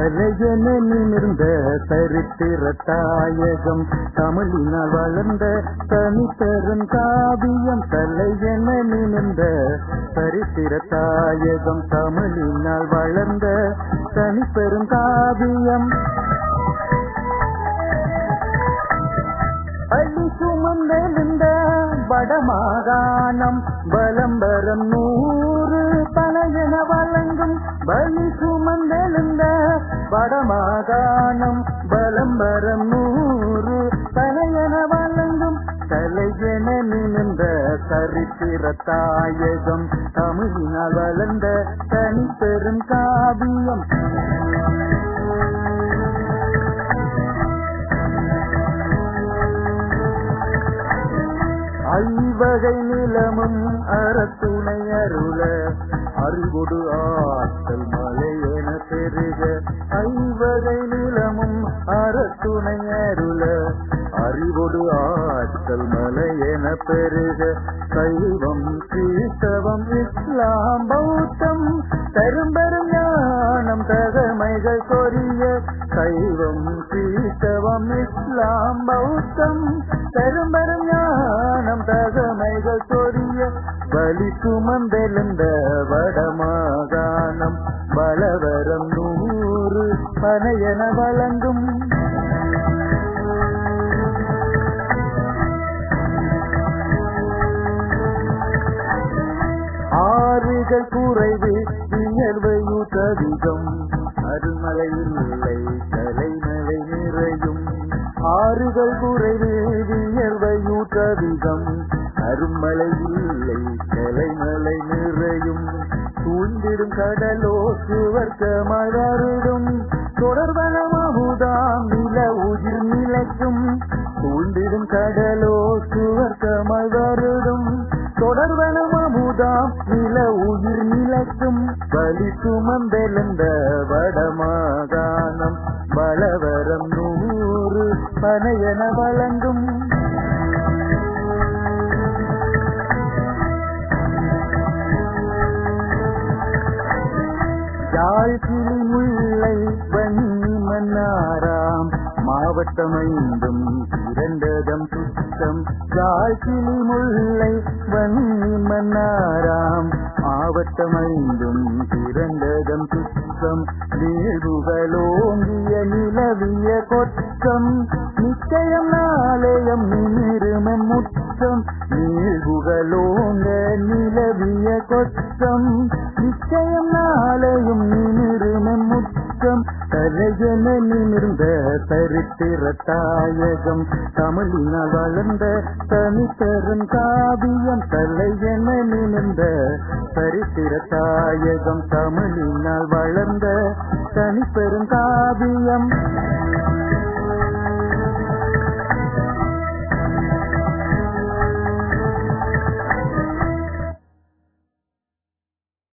தலையென நிமிர்ந்த சரித்திர தாயகம் தமிழினால் வளர்ந்த தனிப்பெரும் காவியம் தலையென நிமிர்ந்த சரித்திர தாயகம் தமிழினால் வளர்ந்த தனிப்பெரும் காவியம் பள்ளி சுமந்தெழுந்த வடமாகாணம் பலம்பரம் நூறு பனையென வழங்கும் பலி சுமந்தெழுந்த வடமாகாணம் பலம்பரம் நூறு பனையென வழங்கும் தலையென நிமிர்ந்த சரித்திர தாயகம் தமிழினால் வளர்ந்த தனிப்பெரும் காவியம் ஐவகை நிலமும் அறத்துணை அருள அறிவொடு ஆற்றல் மலையென பெருக ஐவகை நிலமும் அறத்துணை அருள அறிவொடு ஆற்றல் மலையென பெருக சைவம் கிறிஸ்தவம் இஸ்லாம் பௌத்தம் பெரும்பெரும் ஞானம் தகமைகள் கொரிய சைவம் கிறிஸ்தவம் இஸ்லாம் பௌத்தம் பெரும்பெரும் ஞானம் தகமைகள் சொரிய பலி சுமந்தெழுந்த வடமாகாணம் பலவரம் நூறு பனையன வழங்கும் ஆறுகள் குறைவு வியர்வையூற்றதிகம் அருமலை இல்லை தலைமலை நிறையும் ஆறுகள் குறைவு வியர்வையூற்றதிகம் அருமலை இல்லை தலைமலை நிறையும் சூழ்ந்திடும் கடலோ சுவர்க்க மலரிடும் தொடர்வனமாகுதாம் நில உயிர் நிலைக்கும் சூழ்ந்திடும் கடலோ சுவர்க்க மலரிடும் தொடர்வனமாகுதாம் நில உயிர் நிலைக்கும் பலி சுமந்தெழுந்த வடமாகாணம் பலவரம் நூறு பனையன வழங்கும் யாழ்கிளி முல்லை வன்னி மன்னாராம் மாவட்டம் ஐந்தும் இரண்டதம் சுத்தம் யாழ்கிளி முல்லை வன்னி மன்னாராம் மாவட்டம் ஐந்தும் இரண்டதம் சுத்தம் நீழ்வுகளோங்கிய நிலவிய கொற்றம் நிச்சயம் நாளையம் நிமிருமன் முற்றம் நீழ்வுகளோங்க நிலவிய கொற்றம் நிச்சயம் நாளையும் நிமிருமன் முற்றம் தலையென நிமிர்ந்த சரித்திர தாயகம் தமிழினால் வளர்ந்த தனிப்பெரும் காவியம் தலையென நிமிர்ந்த சரித்திர தாயகம் தமிழினால் வளர்ந்த தனிப்பெரும் காவியம்